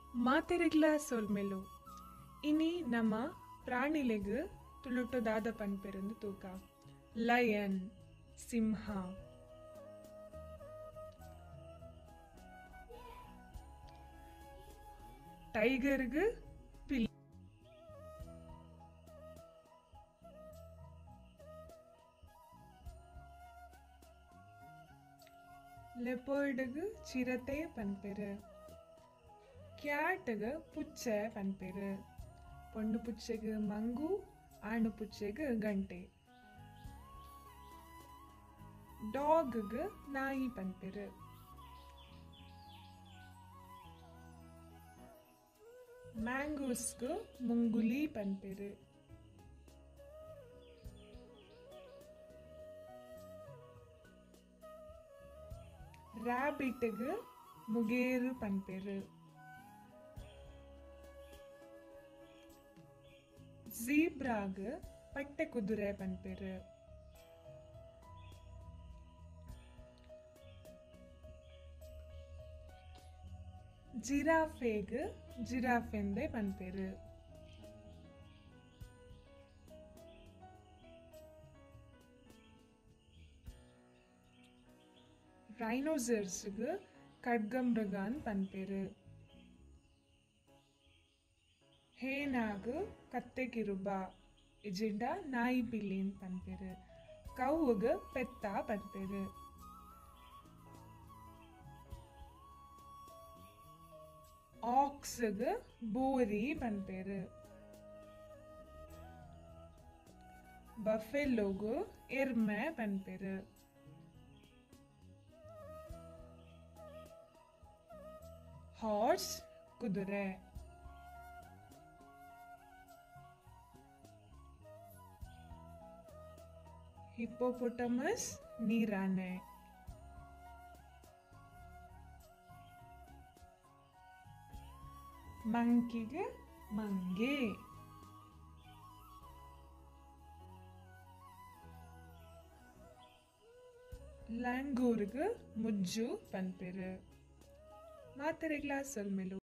ಮಾತೆರೆಗ್ಲ ಸೊಲ್ಮೆಲು ಇನಿ ನಮ್ಮ ಪ್ರಾಣಿಲೆಗ್ ತುಳುಟುದಾದ ಪನ್ಪೆರಂದು ತೂಕ ಲಯನ್ ಸಿಂಹ ಟೈಗರ್ಗ್ ಪಿಲ್ லெப்பர்டுக்கு சிரத்தை பண்பெரு ಕ್ಯಾಟ್ಗೆ ಪುಚ್ಚೆ ಪನ್ಪೆರು ಪೊಂಡು ಪುಚ್ಚೆಗೆ ಮಂಗು ಆಣು ಪುಚ್ಚೆಗೆ ಗಂಟೆ டாகுக்கு நாய் பண்பெரு மேங்கூஸ்க்கு முங்குலி பண்பெரு ராபிட்டுக்கு முகேரு பண்பெரு ஜீப்ராகு பட்டை குதிரை பண்பெரு ಜಿರಾಫೆಗೆ ಜಿರಾಫ್ ಎಂದೇ ಪನ್ಪೆರು ರೈನೋಸರ್ಸ್ಗೆ ಖಡ್ಗಮೃಗಾನ್ ಪನ್ಪೆರು ಹೇನಾಗ್ ಕತ್ತೆ ಕಿರುಬ ಇಜಿಂಡ ನಾಯಿ ಪಿಲ್ಲಿನ್ ಪನ್ಪೆರು ಕವ್ವುಗ್ ಪೆತ್ತ ಪನ್ಪೆರು ஆக்ஸுக்கு போரி பண்பேரு பஃபெல்லோகு எருமை பண்பேரு ஹார்ஸ் குதிரை ಹಿಪ್ಪೋಪೊಟಮಸ್ ನೀರಾನೆ ಮಂಕಿಗೆ ಮಂಗೆ ಲ್ಯಾಂಗೂರ್ಗೆ ಮುಜ್ಜು ಪನ್ಪೆರು ಮಾತ್ರೆಗ್ಲಾ ಸೊಲ್ಮೆಲು